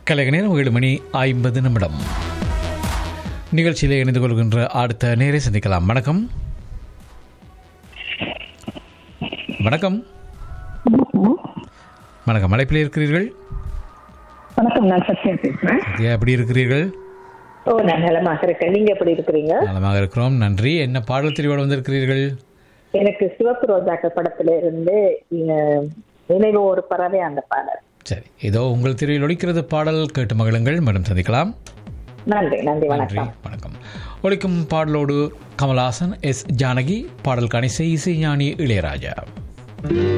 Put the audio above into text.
கலைக நேரம் ஏழு மணி ஐம்பது நிமிடம் நிகழ்ச்சியிலே இணைந்து கொள்கின்ற அடுத்த நேரை சந்திக்கலாம் வணக்கம் வணக்கம் வணக்கம் அழைப்பில் இருக்கிறீர்கள் வணக்கம் நான் சத்யா பேசுறேன் ஐயா, எப்படி இருக்கிறீர்கள் ஓ நான் நலமாக இருக்கேன் நீங்க எப்படி இருக்கிறீங்க நலமாக இருக்கிறோம் நன்றி என்ன பாடல் தெரிவோடு வந்திருக்கிறீர்கள் எனக்கு சிவப்பு ரோஜாக்கள் படத்துல இருந்து இங்க நினைவு ஒரு பறவை அந்த பாடல் சரி இதோ உங்கள் திரையில் ஒலிக்கிறது பாடல் கேட்டு மகிழுங்கள் மேடம் சந்திக்கலாம் நன்றி நன்றி நன்றி வணக்கம் வணக்கம் ஒலிக்கும் பாடலோடு கமல்ஹாசன் எஸ் ஜானகி பாடல் கணிசை இசை ஞானி இளையராஜா